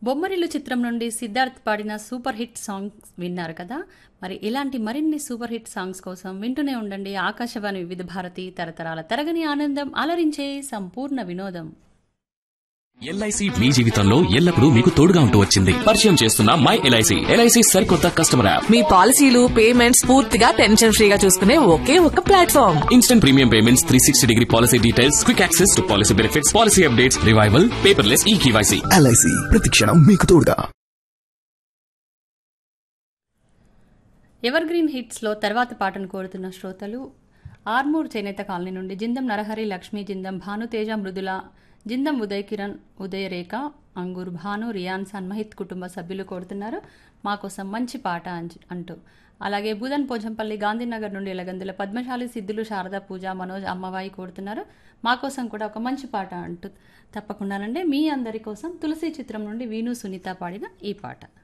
బొమ్మరిల్లు చిత్రం నుండి సిద్ధార్థ్ పాడిన సూపర్ హిట్ సాంగ్స్ విన్నారు కదా మరి ఇలాంటి మరిన్ని సూపర్ హిట్ సాంగ్స్ కోసం వింటూనే ఉండండి ఆకాశవాణి వివిధ భారతి తరతరాల తరగని ఆనందం అలరించే సంపూర్ణ వినోదం ఎల్ఐసి మీ జీవితంలో ఎల్లప్పుడూ మీకు తోడుగా ఉంటూ వచ్చింది పరిచయం చేస్తున్న మై ఎల్ఐసి ఎల్ఐసి సరికొత్త కస్టమర్ యాప్ మీ పాలసీలు పేమెంట్స్ పూర్తిగా టెన్షన్ ఫ్రీగా చూసుకునే ఒకే ఒక platform instant premium payments three sixty degree policy details quick access to policy benefits policy updates revival paperless e KYC LIC ప్రతిక్షణం మీకు తోడుగా ఎవర్ గ్రీన్ హిట్స్లో తర్వాత పాటను కోరుతున్న శ్రోతలు ఆర్మూర్ చేనేత కాలనీ నుండి జిందం నరహరి లక్ష్మీ జిందం భానుతేజ మృదుల జిందం ఉదయ్ కిరణ్ ఉదయ రేఖ అంగూర్ భాను రియాన్ సన్మహిత్ కుటుంబ సభ్యులు కోరుతున్నారు మా కోసం మంచి పాట అంచ్- అంటూ అలాగే బుధన్ పోచంపల్లి గాంధీనగర్ నుండి ఎలగందుల పద్మశాలి సిద్ధులు శారదా పూజ మనోజ్ అమ్మవాయి కోరుతున్నారు మా కోసం కూడా ఒక మంచి పాట అంటూ తప్పకుండానంటే మీ అందరి కోసం తులసి చిత్రం నుండి వీణు సునీత పాడిన ఈ పాట